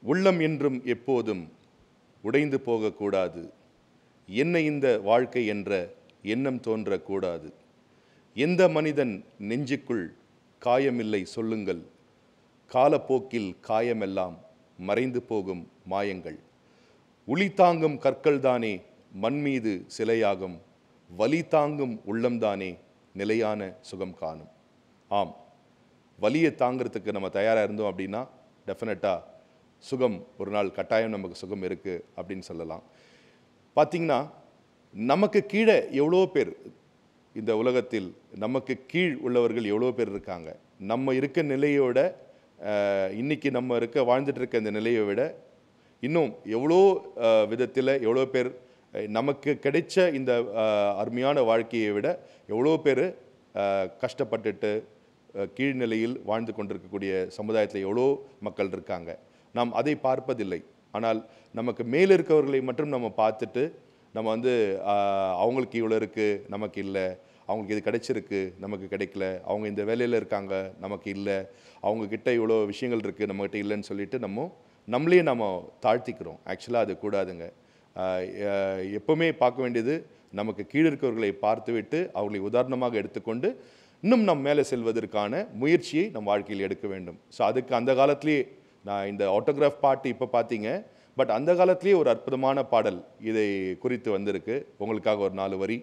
உள்ளம் என்றும் எப்போதும் உடைந்து போகக்கூடாது என்ன இந்த வாழ்க்கை என்ற எண்ணம் தோன்றக்கூடாது எந்த மனிதன் நெஞ்சுக்குள் காயமில்லை சொல்லுங்கள் காலப்போக்கில் காயமெல்லாம் மறைந்து போகும் மாயங்கள் உளி தாங்கும் கற்கள்தானே மண் மீது சிலையாகும் வலி தாங்கும் உள்ளம்தானே நிலையான சுகம் காணும் ஆம் வலியை தாங்கிறதுக்கு நம்ம தயாராக இருந்தோம் அப்படின்னா டெஃபினட்டாக சுகம் ஒரு நாள் கட்டாயம் நமக்கு சுகம் இருக்குது அப்படின்னு சொல்லலாம் பார்த்தீங்கன்னா நமக்கு கீழே எவ்வளோ பேர் இந்த உலகத்தில் நமக்கு கீழ் உள்ளவர்கள் எவ்வளோ பேர் இருக்காங்க நம்ம இருக்க நிலையோட அஹ், இன்னைக்கு நம்ம இருக்க வாழ்ந்துட்டு இருக்க இந்த நிலையை விட இன்னும் எவ்வளோ விதத்தில் எவ்வளோ பேர் அஹ், நமக்கு கிடைச்ச இந்த அஹ், அருமையான வாழ்க்கையை விட எவ்வளோ பேர் அஹ், கஷ்டப்பட்டுட்டு அஹ், கீழ்நிலையில் வாழ்ந்து கொண்டிருக்கக்கூடிய சமுதாயத்தில் எவ்வளோ மக்கள் இருக்காங்க நாம் அதை பார்ப்பதில்லை ஆனால் நமக்கு மேலே இருக்கவர்களை மட்டும் நம்ம பார்த்துட்டு நம்ம வந்து ஆஹ், அவங்களுக்கு இவ்வளோ இருக்குது நமக்கு இல்லை அவங்களுக்கு இது கிடைச்சிருக்கு நமக்கு கிடைக்கல அவங்க இந்த வேலையில் இருக்காங்க நமக்கு இல்லை அவங்க கிட்ட இவ்வளோ விஷயங்கள் இருக்குது நம்மகிட்ட இல்லைன்னு சொல்லிட்டு நம்ம நம்மளையே நம்ம தாழ்த்திக்கிறோம் ஆக்சுவலாக அது கூடாதுங்க ஆஹ், எ- எப்பவுமே பார்க்க வேண்டியது நமக்கு கீழே இருக்கவர்களை பார்த்துவிட்டு அவர்களை உதாரணமாக எடுத்துக்கொண்டு இன்னும் நம் மேலே செல்வதற்கான முயற்சியை நம் வாழ்க்கையில் எடுக்க வேண்டும் ஸோ அதுக்கு அந்த காலத்திலேயே நான் இந்த ஆட்டோகிராஃப் பாட்டு இப்போ பார்த்தீங்க பட் அந்த காலத்திலேயே ஒரு அற்புதமான பாடல் இதை குறித்து வந்திருக்கு உங்களுக்காக ஒரு நாலு வரி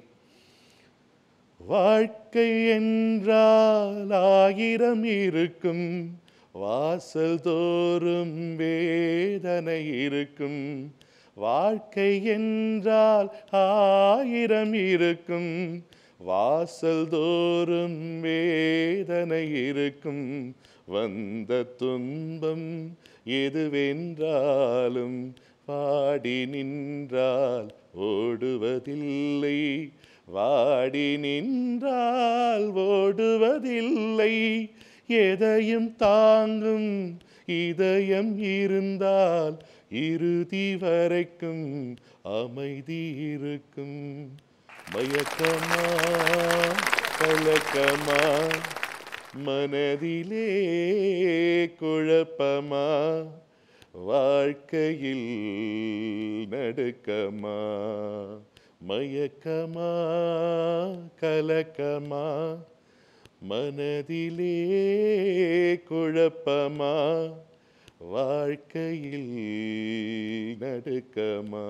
வாழ்க்கை என்றால் ஆயிரம் இருக்கும் வாசல் தோறும் வேதனை இருக்கும் வாழ்க்கை என்றால் ஆயிரம் இருக்கும் வாசல் தோறும் வேதனை இருக்கும் வந்த துன்பம் எதுவென்றாலும் பாடி நின்றால் ஓடுவதில்லை வாடி நின்றால் ஓடுவதில்லை எதையும் தாங்கும் இதயம் இருந்தால் இறுதி வரைக்கும் அமைதி இருக்கும் மயக்கமா கலக்கமா மனதிலே குழப்பமா வாழ்க்கையில் நடுக்கமா மயக்கமா கலக்கமா மனதிலே குழப்பமா வாழ்க்கையில் நடுக்கமா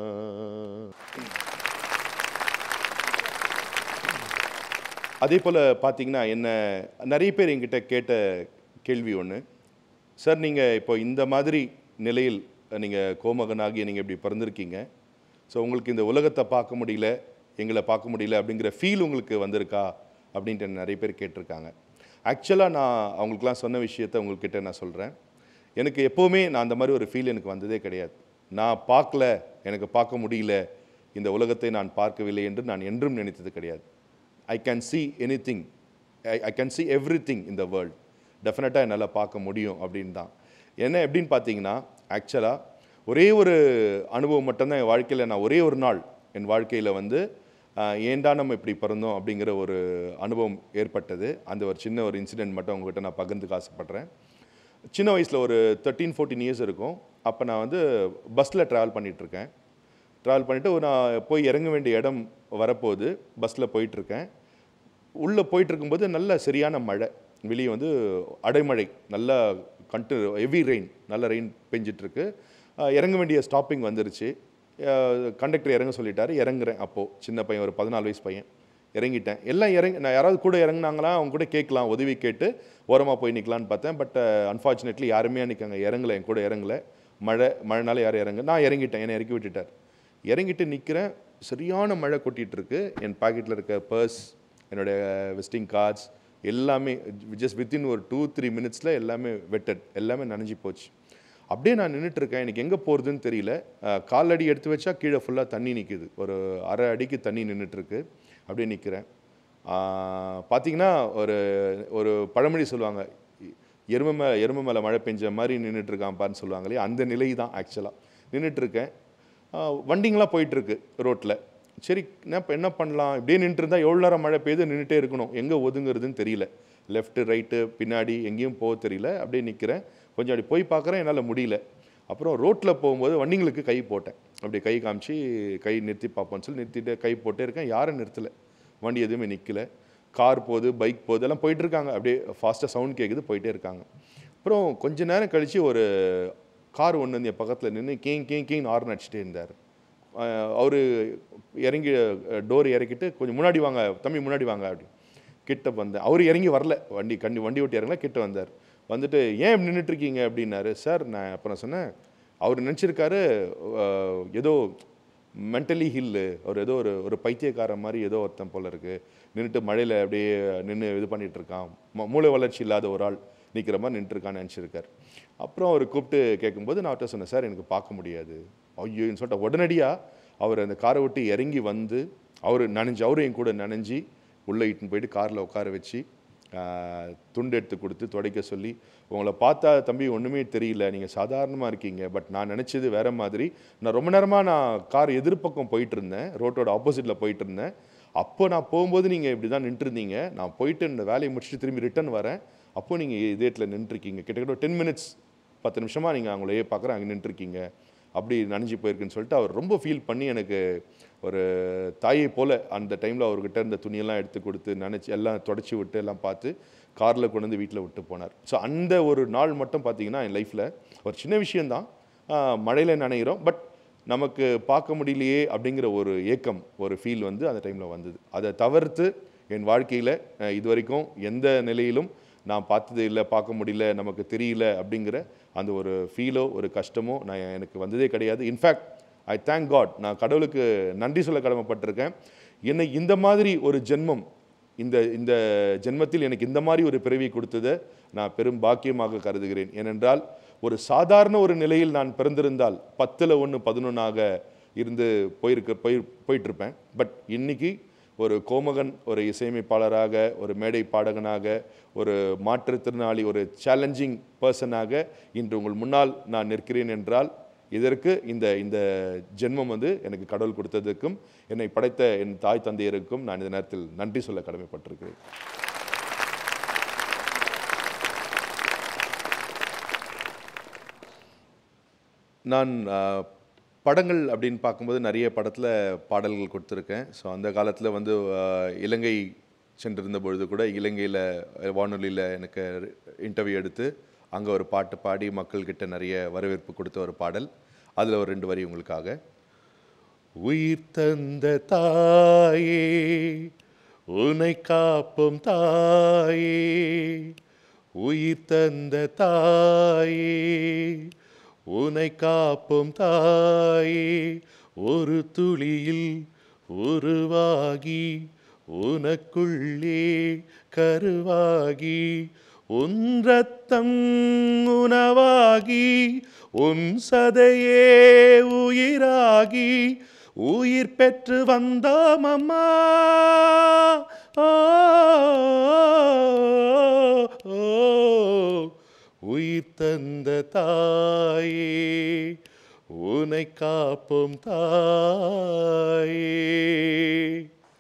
அதே போல் பார்த்தீங்கன்னா என்ன நிறைய பேர் என்கிட்ட கேட்ட கேள்வி ஒன்று சார் நீங்கள் இப்போ இந்த மாதிரி நிலையில் நீங்கள் கோமகனாகி நீங்கள் இப்படி பிறந்திருக்கீங்க ஸோ உங்களுக்கு இந்த உலகத்தை பார்க்க முடியல எங்களை பார்க்க முடியல அப்படிங்கிற ஃபீல் உங்களுக்கு வந்திருக்கா அப்படின்ட்டு என்ன நிறைய பேர் கேட்டிருக்காங்க ஆக்சுவலாக நான் அவங்களுக்குலாம் சொன்ன விஷயத்த உங்கள்கிட்ட நான் சொல்கிறேன் எனக்கு எப்போவுமே நான் அந்த மாதிரி ஒரு ஃபீல் எனக்கு வந்ததே கிடையாது நான் பார்க்கல எனக்கு பார்க்க முடியல இந்த உலகத்தை நான் பார்க்கவில்லை என்று நான் என்றும் நினைத்தது கிடையாது I can see anything I I can see everything in the world டெஃபினட்டாக என்னால் பார்க்க முடியும் அப்படின்னு தான் என்ன எப்படின்னு பார்த்தீங்கன்னா ஆக்சுவலாக ஒரே ஒரு அனுபவம் மட்டும்தான் என் வாழ்க்கையில் நான் ஒரே ஒரு நாள் என் வாழ்க்கையில் வந்து ஆஹ், ஏன்டா நம்ம இப்படி பிறந்தோம் அப்படிங்கிற ஒரு அனுபவம் ஏற்பட்டது அந்த ஒரு சின்ன ஒரு இன்சிடென்ட் மட்டும் உங்ககிட்ட நான் பகிர்ந்துக்க ஆசைப்பட்றேன் சின்ன வயசில் ஒரு தேர்ட்டீன் ஃபோர்டீன் இயர்ஸ் இருக்கும் அப்போ நான் வந்து பஸ்ஸில் ட்ராவல் பண்ணிகிட்ருக்கேன் ட்ராவல் பண்ணிவிட்டு நான் போய் இறங்க வேண்டிய இடம் வரப்போகுது பஸ்ஸில் போயிட்டுருக்கேன் உள்ளே போயிட்டு இருக்கும்போது நல்ல சரியான மழை வெளியே வந்து அடைமழை நல்லா கண்டு ஹெவி ரெயின் நல்ல ரெயின் பெஞ்சிட்ருக்கு இறங்க வேண்டிய ஸ்டாப்பிங் வந்துருச்சு கண்டக்டர் இறங்க சொல்லிட்டாரு இறங்குறேன் அப்போது சின்ன பையன் ஒரு பதினாலு வயசு பையன் இறங்கிட்டேன் எல்லாம் இறங்கி நான் யாராவது கூட இறங்குனாங்களா அவங்க கூட கேட்கலாம் உதவி கேட்டு ஓரமாக போய் நிற்கலான்னு பார்த்தேன் பட் அன்ஃபார்ச்சுனேட்லி யாருமே அன்றைக்கி அங்கே இறங்கலை என் கூட இறங்கலை மழை மழைனால யாரும் இறங்க நான் இறங்கிட்டேன் என்னை இறக்கி விட்டுட்டார் இறங்கிட்டு நிற்கிறேன் சரியான மழை கொட்டிட்டு இருக்கு என் பாக்கெட்டில் இருக்க பர்ஸ் என்னுடைய விசிட்டிங் கார்ட்ஸ் எல்லாமே ஜஸ்ட் வித்தின் ஒரு டூ த்ரீ மினிட்ஸில் எல்லாமே வெட்டட் எல்லாமே நனைஞ்சு போச்சு அப்படியே நான் நின்றுட்டு இருக்கேன் எனக்கு எங்கே போகிறதுன்னு தெரியல அஹ், கால் அடி எடுத்து வச்சா கீழே ஃபுல்லாக தண்ணி நிற்குது ஒரு அரை அடிக்கு தண்ணி நின்றுட்டுருக்கு அப்படியே நிற்கிறேன் பார்த்தீங்கன்னா ஒரு ஒரு பழமொழி சொல்லுவாங்க எருமை மேலே எருமை மேலே மழை பெஞ்ச மாதிரி நின்றுட்டு இருக்கான்ப்பான்னு சொல்லுவாங்க இல்லையா அந்த நிலை தான் ஆக்சுவலாக நின்றுட்டு இருக்கேன் ஆஹ் வண்டிங்கெலாம் போயிட்டுருக்கு ரோட்டில் சரி என்ன இப்போ என்ன பண்ணலாம் இப்படியே நின்றுட்டு இருந்தால் எவ்வளோ நேரம் மழை பெய்யுது நின்றுட்டே இருக்கணும் எங்கே ஒதுங்குறதுன்னு தெரியல லெஃப்ட்டு ரைட்டு பின்னாடி எங்கேயும் போக தெரியல அப்படியே நிற்கிறேன் கொஞ்சம் அப்படி போய் பார்க்குறேன் என்னால் முடியல அப்புறம் ரோட்டில் போகும்போது வண்டிங்களுக்கு கை போட்டேன் அப்படி கை காமிச்சு கை நிறுத்தி பார்ப்போம்னு சொல்லி நிறுத்திட்டு கை போட்டே இருக்கேன் யாரும் நிறுத்தலை வண்டி எதுவுமே நிற்கல கார் போகுது பைக் போகுது எல்லாம் போயிட்டு இருக்காங்க அப்படியே ஃபாஸ்ட்டாக சவுண்ட் கேட்குது போயிட்டே இருக்காங்க அப்புறம் கொஞ்ச நேரம் கழித்து ஒரு கார் ஒன்று வந்து என் பக்கத்தில் நின்று கேங் கேங் கேங் ஆர்ன் அடிச்சுட்டே இருந்தார் அவர் இறங்கி டோர் இறக்கிட்டு கொஞ்சம் முன்னாடி வாங்க தம்பி முன்னாடி வாங்க அப்படி கிட்ட வந்தேன் அவர் இறங்கி வரல வண்டி கண்டி வண்டி ஓட்டி இறங்கல கிட்ட வந்தார் வந்துட்டு ஏன் இப்படி நின்னுட்டு இருக்கீங்க அப்படின்னாரு சார் நான் அப்புறம் சொன்னேன் அவர் நினச்சிருக்காரு ஏதோ மென்டலி ஹில்லு அவர் ஏதோ ஒரு ஒரு பைத்தியக்கார மாதிரி ஏதோ ஒருத்தன் போல இருக்கு நின்றுட்டு மழையில் அப்படியே நின்று இது பண்ணிட்டு இருக்கான் ம- மூளை வளர்ச்சி இல்லாத ஒரு ஆள் நிற்கிற மாதிரி நின்றுட்டு இருக்கான்னு நினச்சிருக்கார் அப்புறம் அவர் கூப்பிட்டு கேட்கும்போது நான் அவர்கிட்ட சொன்னேன் சார் எனக்கு பார்க்க முடியாது ஐயோன்னு சொல்லிட்டு உடனடியாக அவர் அந்த காரை விட்டு இறங்கி வந்து அவர் நனைஞ்சு அவரும் என் கூட நனைஞ்சி உள்ளே இட்டுன்னு போயிட்டு காரில் உட்கார வச்சு ஆஹ், துண்டு எடுத்து கொடுத்து துடைக்க சொல்லி உங்களை பார்த்தா தம்பி ஒன்றுமே தெரியல நீங்கள் சாதாரணமாக இருக்கீங்க பட் நான் நினச்சது வேற மாதிரி நான் ரொம்ப நேரமாக நான் கார் எதிர்பக்கம் போயிட்டு இருந்தேன் ரோட்டோட ஆப்போசிட்டில் போயிட்டு இருந்தேன் அப்போ நான் போகும்போது நீங்கள் இப்படி தான் நின்றுருந்தீங்க நான் போயிட்டு இந்த வேலையை முடிச்சுட்டு திரும்பி ரிட்டர்ன் வரேன் அப்போ நீங்கள் இதேட்டில் நின்றுருக்கீங்க கிட்டத்தட்ட டென் மினிட்ஸ் பத்து நிமிஷமாக நீங்கள் அவங்களையே பார்க்குறேன் அங்கே நின்றுருக்கீங்க அப்படி நனைஞ்சு போயிருக்குன்னு சொல்லிட்டு அவர் ரொம்ப ஃபீல் பண்ணி எனக்கு ஒரு தாயை போல் அந்த டைமில் அவர்கிட்ட இருந்த துணியெல்லாம் எடுத்து கொடுத்து நினச்சி எல்லாம் தொடச்சி விட்டு எல்லாம் பார்த்து காரில் கொண்டு வந்து வீட்டில் விட்டு போனார் ஸோ அந்த ஒரு நாள் மட்டும் பார்த்தீங்கன்னா என் லைஃப்பில் ஒரு சின்ன விஷயந்தான் மழையில் நனைகிறோம் பட் நமக்கு பார்க்க முடியலையே அப்படிங்கிற ஒரு ஏக்கம் ஒரு ஃபீல் வந்து அந்த டைமில் வந்தது அதை தவிர்த்து என் வாழ்க்கையில் இது வரைக்கும் எந்த நிலையிலும் நான் பார்த்தது இல்லை பார்க்க முடியல நமக்கு தெரியல அப்படிங்கிற அந்த ஒரு ஃபீலோ ஒரு கஷ்டமோ நான் எனக்கு வந்ததே கிடையாது இன்ஃபேக்ட் ஐ தேங்க் காட் நான் கடவுளுக்கு நன்றி சொல்ல கடமைப்பட்டிருக்கேன் என்னை இந்த மாதிரி ஒரு ஜென்மம் இந்த இந்த ஜென்மத்தில் எனக்கு இந்த மாதிரி ஒரு பிறவி கொடுத்ததை நான் பெரும் பாக்கியமாக கருதுகிறேன் ஏனென்றால் ஒரு சாதாரண ஒரு நிலையில் நான் பிறந்திருந்தால் பத்தில் ஒன்று பதினொன்றாக இருந்து போயிருக்க போய் போயிட்டுருப்பேன் பட் இன்னைக்கு ஒரு கோமகன் ஒரு இசையமைப்பாளராக ஒரு மேடை பாடகனாக ஒரு மாற்றுத்திறனாளி ஒரு சேலஞ்சிங் பர்சனாக இன்று உங்கள் முன்னால் நான் நிற்கிறேன் என்றால் இதற்கு இந்த இந்த ஜென்மம் வந்து எனக்கு கடவுள் கொடுத்ததுக்கும் என்னை படைத்த என் தாய் தந்தையருக்கும் நான் இந்த நேரத்தில் நன்றி சொல்ல கடமைப்பட்டிருக்கிறேன் நான் ஆ, படங்கள் அப்படின்னு பார்க்கும்போது நிறைய படத்தில் பாடல்கள் கொடுத்துருக்கேன் ஸோ அந்த காலத்தில் வந்து ஆ, இலங்கை சென்றிருந்த பொழுது கூட இலங்கையில் வானொலியில் எனக்கு இன்டர்வியூ எடுத்து அங்கே ஒரு பாட்டு பாடி மக்கள்கிட்ட நிறைய வரவேற்பு கொடுத்த ஒரு பாடல் அதில் ஒரு ரெண்டு வரி உங்களுக்காக உயிர் தந்த தாயே உன்னை காப்போம் தாயே உயிர் தந்த தாயே உன்னை காப்போம் தாயே ஒரு துளியில் உருவாகி உனக்குள்ளே கருவாகி உன் ரத்தம் உணவாகி உன் சதையே உயிராகி உயிர் பெற்று வந்தோம் அம்மா ஓ, ஓ, உயிர் தந்த தாயே உனை காப்போம் தாயே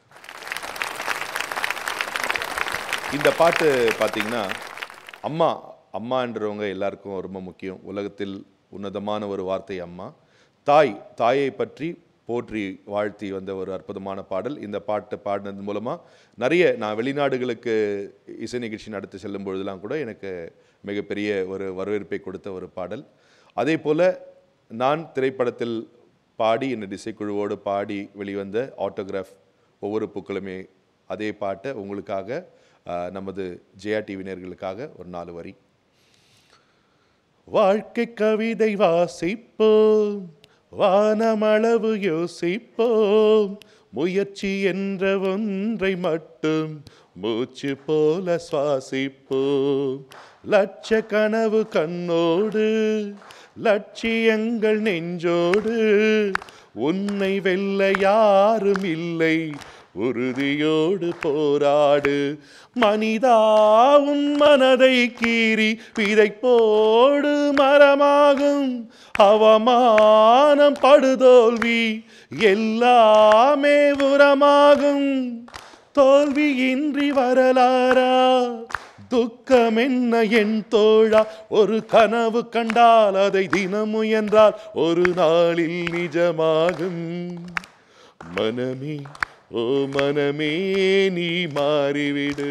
இந்த பாட்டு பார்த்தீங்கன்னா அம்மா அம்மான்றவங்க எல்லாருக்கும் ரொம்ப முக்கியம் உலகத்தில் உன்னதமான ஒரு வார்த்தை அம்மா தாய் தாயை பற்றி போற்றி வாழ்த்தி வந்த ஒரு அற்புதமான பாடல் இந்த பாட்டை பாடினது மூலமாக நிறைய நான் வெளிநாடுகளுக்கு இசை நிகழ்ச்சி நடத்தி செல்லும் பொழுதெல்லாம் கூட எனக்கு மிகப்பெரிய ஒரு வரவேற்பை கொடுத்த ஒரு பாடல் அதே போல் நான் திரைப்படத்தில் பாடி இந்த இசைக்குழுவோடு பாடி வெளிவந்த ஆட்டோகிராஃப் ஒவ்வொரு பூக்களுமே அதே பாட்டை உங்களுக்காக ஆஹ், நமது ஜெயா டிவி நேயர்களுக்காக ஒரு நாலு வரி வாழ்க்கை கவிதை வாசிப்போம் வானமளவு யோசிப்போம் முயற்சி என்ற ஒன்றை மட்டும் மூச்சு போல சுவாசிப்போம் லட்ச கனவு கண்ணோடு லட்சியங்கள் நெஞ்சோடு உன்னை வெல்ல யாரும் இல்லை உறுதியோடு போராடு மனிதா உன் மனதை கீறி விதை போடு மரமாகும் அவமானம் படுதோல்வி எல்லாமே உரமாகும் தோல்வியின்றி வரலாறா துக்கம் என்ன என் தோழா ஒரு கனவு கண்டால் அதை தினம் முயன்றால் ஒரு நாளில் நிஜமாகும் மனமே ஓ மனமே நீ மாறிவிடு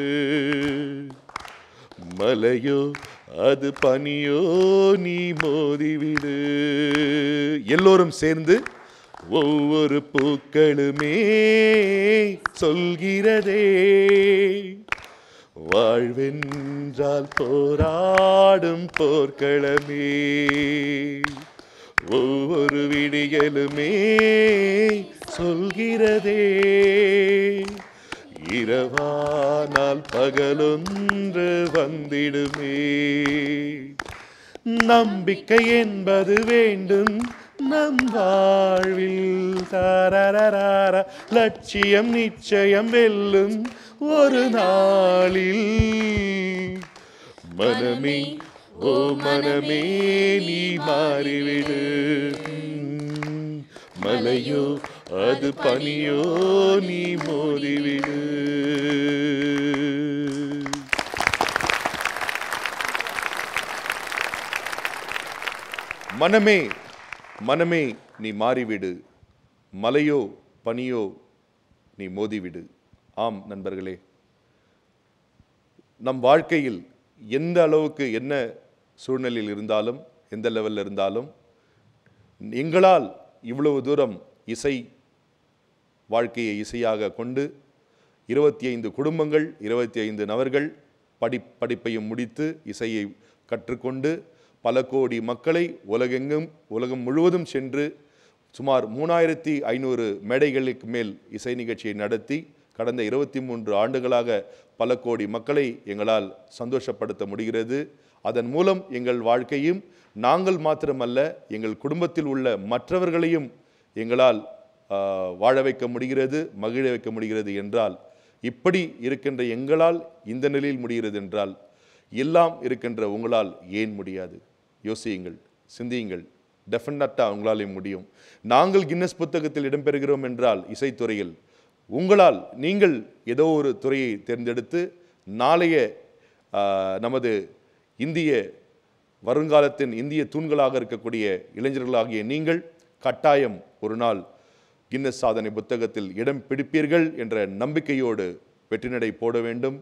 மலையோ அது பனியோ நீ மோதிவிடு எல்லோரும் சேர்ந்து ஒவ்வொரு பூக்களுமே சொல்கிறதே வாழ்வென்றால் போராடும் போர்க்களமே ஒவ்வொரு விடியலுமே சொல்கிறதே இரவானால் பகலொன்று வந்திடுமே நம்பிக்கை என்பது வேண்டும் நம் வாழ்வில் தரரரார லட்சியம் நிச்சயம் வெல்லும் ஒரு நாளில் மனமே ஓ மனமே நீ மாறிவிடு ம், மலையோ அது பனியோ நீ மோதிவிடு மனமே மனமே நீ மாறிவிடு மலையோ பனியோ நீ மோதிவிடு ஆம் நண்பர்களே நம் வாழ்க்கையில் எந்த அளவுக்கு என்ன சூழ்நிலையில் இருந்தாலும் எந்த லெவலில் இருந்தாலும் எங்களால் இவ்வளவு தூரம் இசை வாழ்க்கையை இசையாக கொண்டு இருபத்தி ஐந்து குடும்பங்கள் இருபத்தி ஐந்து நபர்கள் படி படிப்பையும் முடித்து இசையை கற்றுக்கொண்டு பல கோடி மக்களை உலகெங்கும் உலகம் முழுவதும் சென்று சுமார் மூணாயிரத்தி ஐநூறு மேடைகளுக்கு மேல் இசை நிகழ்ச்சியை நடத்தி கடந்த இருபத்தி மூன்று ஆண்டுகளாக பல கோடி மக்களை எங்களால் சந்தோஷப்படுத்த முடிகிறது அதன் மூலம் எங்கள் வாழ்க்கையும் நாங்கள் மாத்திரமல்ல எங்கள் குடும்பத்தில் உள்ள மற்றவர்களையும் எங்களால் ஆ, வாழ வைக்க முடிகிறது மகிழ வைக்க முடிகிறது என்றால் இப்படி இருக்கின்ற எங்களால் இந்த நிலையில் முடிகிறது என்றால் எல்லாம் இருக்கின்ற உங்களால் ஏன் முடியாது யோசியுங்கள் சிந்தியுங்கள் டெஃபினட்டாக உங்களாலே முடியும் நாங்கள் கின்னஸ் புத்தகத்தில் இடம்பெறுகிறோம் என்றால் இசைத்துறையில் உங்களால் நீங்கள் ஏதோ ஒரு துறையை தேர்ந்தெடுத்து நாளைய ஆ, நமது இந்திய வருங்காலத்தின் இந்திய தூண்களாக இருக்கக்கூடிய இளைஞர்களாகிய நீங்கள் கட்டாயம் ஒரு நாள் கின்னஸ் சாதனை புத்தகத்தில் இடம் பிடிப்பீர்கள் என்ற நம்பிக்கையோடு வெற்றிநடை போட வேண்டும்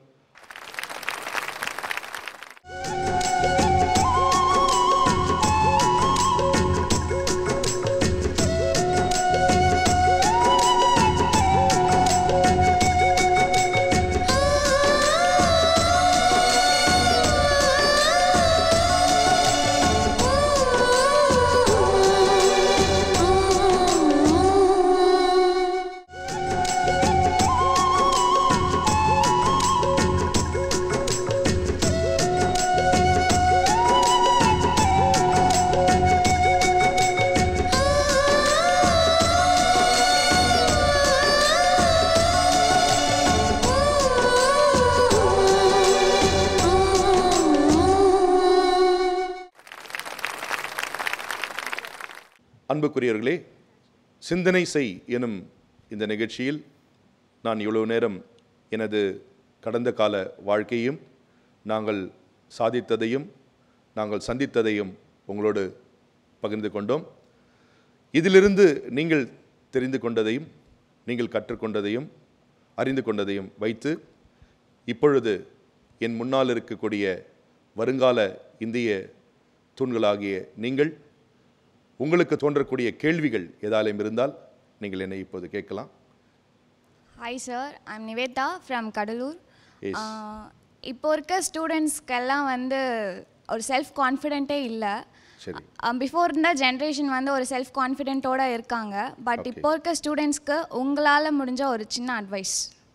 அன்புக்குரியவர்களே சிந்தனை செய் எனும் இந்த நிகழ்ச்சியில் நான் இவ்வளவு நேரம் எனது கடந்த கால வாழ்க்கையும் நாங்கள் சாதித்ததையும் நாங்கள் சந்தித்ததையும் உங்களோடு பகிர்ந்து கொண்டோம் இதிலிருந்து நீங்கள் தெரிந்து கொண்டதையும் நீங்கள் கற்றுக்கொண்டதையும் அறிந்து கொண்டதையும் வைத்து இப்பொழுது என் முன்னால் இருக்கக்கூடிய வருங்கால இந்திய தூண்களாகிய நீங்கள் உங்களுக்கு தோன்றக்கூடிய கேள்விகள் ஏதாலும் இருந்தால் நீங்கள் என்னை இப்போது கேட்கலாம் hi sir I'm Nivetha from Cuddalore Yes. இப்போ இருக்க ஸ்டூடெண்ட்ஸ்க்கெல்லாம் வந்து ஒரு செல்ஃப் கான்ஃபிடென்ட்டே இல்லை சரி பிஃபோர் இருந்த ஜென்ரேஷன் வந்து ஒரு செல்ஃப் கான்ஃபிடென்ட்டோட இருக்காங்க பட் Okay. இப்போ இருக்க ஸ்டூடெண்ட்ஸ்க்கு உங்களால் முடிஞ்ச ஒரு சின்ன அட்வைஸ்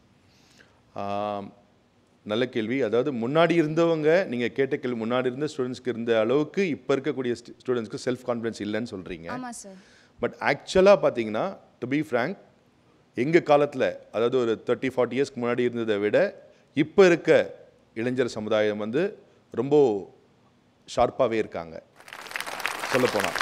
ஆம், நல்ல கேள்வி அதாவது முன்னாடி இருந்தவங்க நீங்கள் கேட்ட கேள்வி முன்னாடி இருந்த ஸ்டூடெண்ட்ஸ்க்கு இருந்த அளவுக்கு இப்போ இருக்கக்கூடிய ஸ்டூடெண்ட்ஸ்க்கு செல்ஃப் கான்ஃபிடன்ஸ் இல்லைன்னு சொல்கிறீங்க ஆமாம் சார் பட் ஆக்சுவலாக பார்த்தீங்கன்னா டு பி ஃப்ரேங்க் எங்கள் காலத்தில் அதாவது ஒரு தேர்ட்டி ஃபார்ட்டி இயர்ஸ்க்கு முன்னாடி இருந்ததை விட இப்போ இருக்க இளைஞர் சமுதாயம் வந்து ரொம்ப ஷார்ப்பாகவே இருக்காங்க சொல்லப்போனால்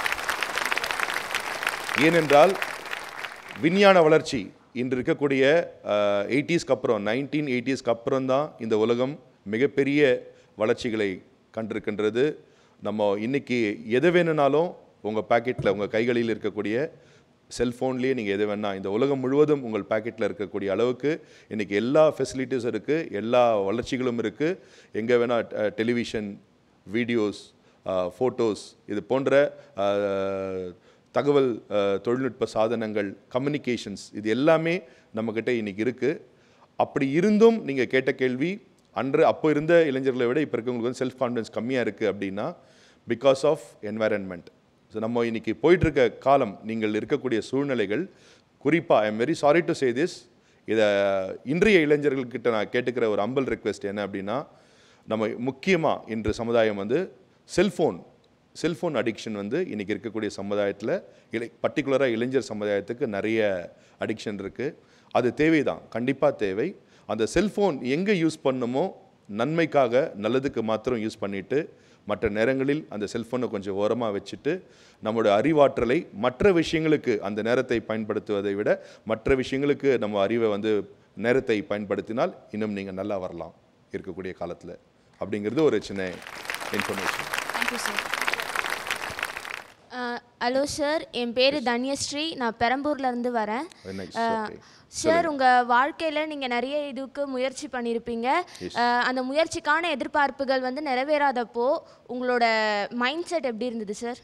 ஏனென்றால் விஞ்ஞான வளர்ச்சி இன்று இருக்கக்கூடிய எயிட்டிஸ்க்கு அப்புறம் நைன்டீன் எயிட்டிஸ்க்கு அப்புறம் தான் இந்த உலகம் மிகப்பெரிய வளர்ச்சிகளை கண்டிருக்கின்றது நம்ம இன்னைக்கு எது வேணும்னாலும் உங்கள் பாக்கெட்டில் உங்கள் கைகளில் இருக்கக்கூடிய செல்ஃபோன்லேயே நீங்கள் எது வேணால் இந்த உலகம் முழுவதும் உங்கள் பாக்கெட்டில் இருக்கக்கூடிய அளவுக்கு இன்றைக்கி எல்லா ஃபெசிலிட்டிஸும் இருக்குது எல்லா வளர்ச்சிகளும் இருக்குது எங்கே வேணால் டெலிவிஷன் வீடியோஸ் ஃபோட்டோஸ் இது போன்ற அஹ், தகவல் அஹ், தொழில்நுட்ப சாதனங்கள் கம்யூனிகேஷன்ஸ் இது எல்லாமே நம்மக்கிட்ட இன்றைக்கி இருக்குது அப்படி இருந்தும் நீங்கள் கேட்ட கேள்வி அன்று அப்போ இருந்த இளைஞர்களை விட இப்போ இருக்கவங்களுக்கு வந்து செல்ஃப் கான்ஃபிடன்ஸ் கம்மியாக இருக்குது அப்படின்னா பிகாஸ் ஆஃப் என்வாயரன்மெண்ட் ஸோ நம்ம இன்னைக்கு போயிட்டு இருக்க காலம் நீங்கள் இருக்கக்கூடிய சூழ்நிலைகள் குறிப்பாக I am very sorry to say this இதை இன்றைய இளைஞர்கள்கிட்ட நான் கேட்டுக்கிற ஒரு அம்பல் ரெக்வெஸ்ட் என்ன அப்படின்னா நம்ம முக்கியமாக இன்று சமுதாயம் வந்து செல்ஃபோன் செல்ஃபோன் அடிக்ஷன் வந்து இன்றைக்கி இருக்கக்கூடிய சமுதாயத்தில் இளை பர்டிகுலராக இளைஞர் சமுதாயத்துக்கு நிறைய அடிக்ஷன் இருக்குது அது தேவைதான் கண்டிப்பாக தேவை அந்த செல்ஃபோன் எங்கே யூஸ் பண்ணுமோ நன்மைக்காக நல்லதுக்கு மாத்திரம் யூஸ் பண்ணிட்டு மற்ற நேரங்களில் அந்த செல்ஃபோனை கொஞ்சம் ஓரமாக வச்சுட்டு நம்மளோட அறிவாற்றலை மற்ற விஷயங்களுக்கு அந்த நேரத்தை பயன்படுத்துவதை விட மற்ற விஷயங்களுக்கு நம்ம அறிவை வந்து நேரத்தை பயன்படுத்தினால் இன்னும் நீங்கள் நல்லா வரலாம் இருக்கக்கூடிய காலத்தில் அப்படிங்கிறது ஒரு சின்ன information thank you sir hello sir என் பேர் தன்யஸ்ரீ நான் பெரம்பூர்ல இருந்து வரேன் Very nice, ah, okay. Sir உங்கள் வாழ்க்கையில் நீங்கள் நிறைய இதுக்கு முயற்சி பண்ணியிருப்பீங்க அஹ், அந்த முயற்சிக்கான எதிர்பார்ப்புகள் வந்து நிறைவேறாதப்போ உங்களோட மைண்ட் செட் எப்படி இருந்தது சார்